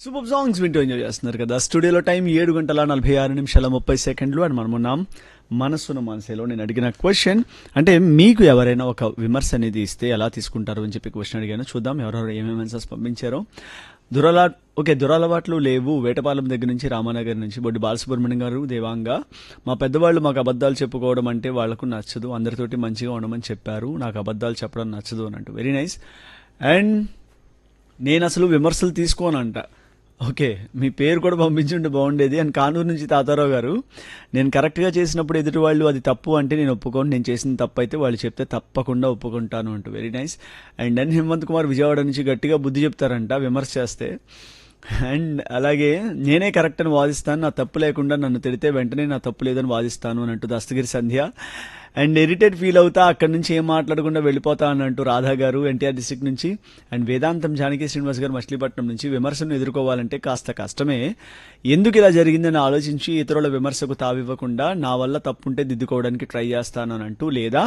super songs వింటూ enjoy చేస్తున్నారు కదా స్టూడియోలో టైం ఏడు గంటల నలభై ఆరు నిమిషాల ముప్పై సెకండ్లు అండ్ మనం ఉన్నాం మనస్సున మనసేలో నేను అడిగిన క్వశ్చన్ అంటే మీకు ఎవరైనా ఒక విమర్శ అనేది ఇస్తే ఎలా తీసుకుంటారు అని చెప్పి క్వశ్చన్ అడిగాను చూద్దాం ఎవరెవరు ఏమేమి ఆన్సర్స్ పంపించారో దురలా ఓకే దురలవాట్లు లేవు వేటపాలెం దగ్గర నుంచి రామానగర్ నుంచి బొడ్డి బాలసుబ్రహ్మణ్యం గారు దేవాంగ మా పెద్దవాళ్ళు మాకు అబద్ధాలు చెప్పుకోవడం అంటే వాళ్లకు నచ్చదు అందరితోటి మంచిగా ఉండమని చెప్పారు నాకు అబద్ధాలు చెప్పడం నచ్చదు అని అంటూ వెరీ నైస్ అండ్ నేను అసలు విమర్శలు తీసుకోనంట ఓకే మీ పేరు కూడా పంపించుంటే బాగుండేది అండ్ కానూరు నుంచి తాతారావు గారు నేను కరెక్ట్గా చేసినప్పుడు ఎదుటి వాళ్ళు అది తప్పు అంటే నేను ఒప్పుకోను నేను చేసిన తప్పు అయితే వాళ్ళు చెప్తే తప్పకుండా ఒప్పుకుంటాను అంటూ very nice and then Hemanth Kumar Vijayawada నుంచి గట్టిగా బుద్ధి చెప్తారంట విమర్శ చేస్తే అండ్ అలాగే నేనే కరెక్ట్ అని వాదిస్తాను నా తప్పు లేకుండా నన్ను తిడితే వెంటనే నా తప్పు లేదని వాదిస్తాను అని అంటూ Dastagiri Sandhya and irritate feel అవుతా అక్కడి నుంచి ఏం మాట్లాడకుండా వెళ్ళిపోతా అని అంటూ రాధా గారు ఎన్టీఆర్ డిస్ట్రిక్ట్ నుంచి అండ్ వేదాంతం జానకి శ్రీనివాస్ గారు మచిలీపట్నం నుంచి విమర్శను ఎదుర్కోవాలంటే కాస్త కష్టమే ఎందుకు ఇలా జరిగిందని ఆలోచించి ఇతరుల విమర్శకు తావివ్వకుండా నా వల్ల తప్పుంటే దిద్దుకోవడానికి ట్రై చేస్తాను అని అంటూ లేదా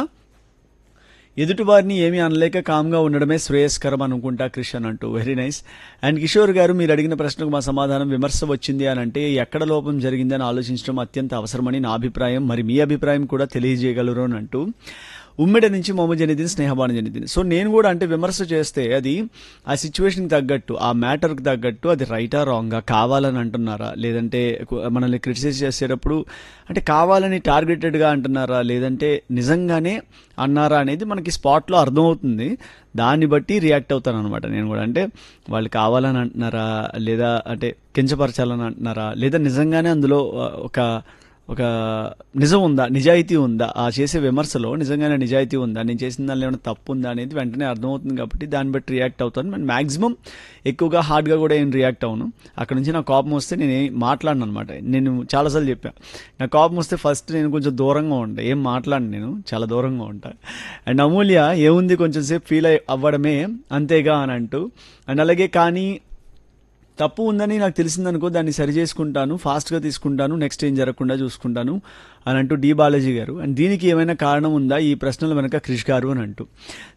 ఎదుటివారిని ఏమీ అనలేక కామ్గా ఉండడమే శ్రేయస్కరం అనుకుంటా క్రిష్ అని అంటూ వెరీ నైస్ అండ్ కిషోర్ గారు మీరు అడిగిన ప్రశ్నకు మా సమాధానం విమర్శ వచ్చింది అని అంటే ఎక్కడ లోపం జరిగింది అని ఆలోచించడం అత్యంత అవసరమని నా అభిప్రాయం మరి మీ అభిప్రాయం కూడా తెలియజేయగలరు అని అంటూ ఉమ్మిడి నుంచి మొహమ్మద్ జనిదిన్ స్నేహబాను జనిదిన్ సో నేను కూడా అంటే విమర్శ చేస్తే అది ఆ సిచ్యువేషన్కి తగ్గట్టు ఆ మ్యాటర్కి తగ్గట్టు అది రైటా రాంగా కావాలని అంటున్నారా లేదంటే కు- మనల్ని క్రిటిసైజ్ చేసేటప్పుడు అంటే కావాలని టార్గెటెడ్గా అంటున్నారా లేదంటే నిజంగానే అన్నారా అనేది మనకి స్పాట్లో అర్థమవుతుంది దాన్ని బట్టి రియాక్ట్ అవుతాను అనమాట నేను కూడా అంటే వాళ్ళు కావాలని అంటున్నారా లేదా అంటే కించపరచాలని అంటున్నారా లేదా నిజంగానే అందులో ఆ, ఒక ఒక నిజం ఉందా నిజాయితీ ఉందా ఆ చేసే విమర్శలో నిజంగానే నిజాయితీ ఉందా నేను చేసిన దానిలో ఏమైనా తప్పు ఉందా అనేది వెంటనే అర్థమవుతుంది కాబట్టి దాన్ని బట్టి రియాక్ట్ అవుతాను నేను మాక్సిమం ఎక్కువగా హార్డ్గా కూడా ఏం రియాక్ట్ అవును అక్కడ నుంచి నా కోపం వస్తే నేను ఏం మాట్లాడను అనమాట నేను చాలాసార్లు చెప్పాను నా కోపం వస్తే ఫస్ట్ నేను కొంచెం దూరంగా ఉంటా ఏం మాట్లాడను నేను చాలా దూరంగా ఉంటా అండ్ అమూల్య ఏముంది కొంచెం సేపు ఫీల్ అవ్వడమే అంతేగా అని అంటూ అండ్ అలాగే కానీ తప్పు ఉందని నాకు తెలిసిందనుకో దాన్ని సరి చేసుకుంటాను ఫాస్ట్గా తీసుకుంటాను నెక్స్ట్ ఏం జరగకుండా చూసుకుంటాను అని అంటూ డి బాలాజీ గారు అండ్ దీనికి ఏమైనా కారణం ఉందా ఈ ప్రశ్నల వెనక క్రిష్ గారు అని అంటూ